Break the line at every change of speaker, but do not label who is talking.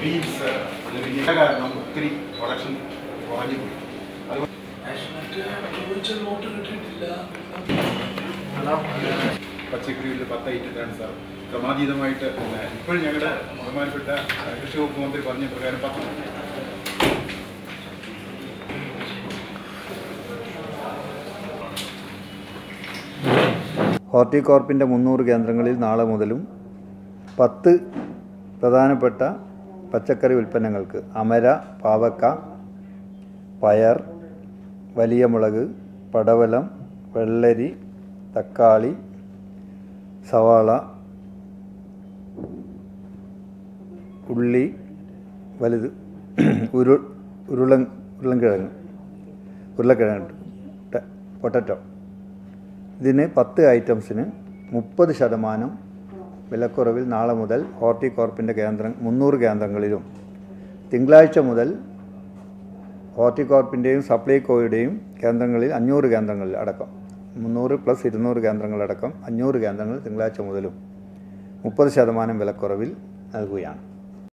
beans ഇതിന്റെ കാരണം ഒത്തിരി പ്രൊഡക്ഷൻ കുറഞ്ഞു പോയി അത് പച്ചക്കറിയിൽ പത്ത് ഐറ്റത്തിലാണ് സാർ ക്രമാതീതമായിട്ട് പിന്നെ ഇപ്പോഴും ഞങ്ങളുടെ ബഹുമാനപ്പെട്ട കൃഷി വകുപ്പ് മന്ത്രി പറഞ്ഞ പ്രകാരം പത്ത്
ഹോർട്ടികോർപ്പിൻ്റെ മുന്നൂറ് കേന്ദ്രങ്ങളിൽ നാളെ മുതലും പത്ത് പ്രധാനപ്പെട്ട പച്ചക്കറി ഉൽപ്പന്നങ്ങൾക്ക് അമര പാവക്ക പയർ വലിയ മുളക് പടവലം വെള്ളരി തക്കാളി സവാള ഉള്ളി വലുത് ഉരു ഉരുളൻ ഉരുളൻകിഴങ്ങ് ഉരുളക്കിഴങ്ങ് ടെ- പൊട്ടറ്റോ ഇതിന് പത്ത് ഐറ്റംസിന് മുപ്പത് ശതമാനം വിലക്കുറവിൽ നാളെ മുതൽ ഹോർട്ടികോർപ്പിൻ്റെ കേന്ദ്ര മുന്നൂറ് കേന്ദ്രങ്ങളിലും തിങ്കളാഴ്ച മുതൽ ഹോർട്ടികോർപ്പിൻ്റെയും സപ്ലൈകോയുടെയും കേന്ദ്രങ്ങളിൽ അഞ്ഞൂറ് കേന്ദ്രങ്ങളിൽ അടക്കം മുന്നൂറ് പ്ലസ് ഇരുന്നൂറ് കേന്ദ്രങ്ങളടക്കം അഞ്ഞൂറ് കേന്ദ്രങ്ങൾ തിങ്കളാഴ്ച മുതലും മുപ്പത് ശതമാനം വിലക്കുറവിൽ നൽകുകയാണ്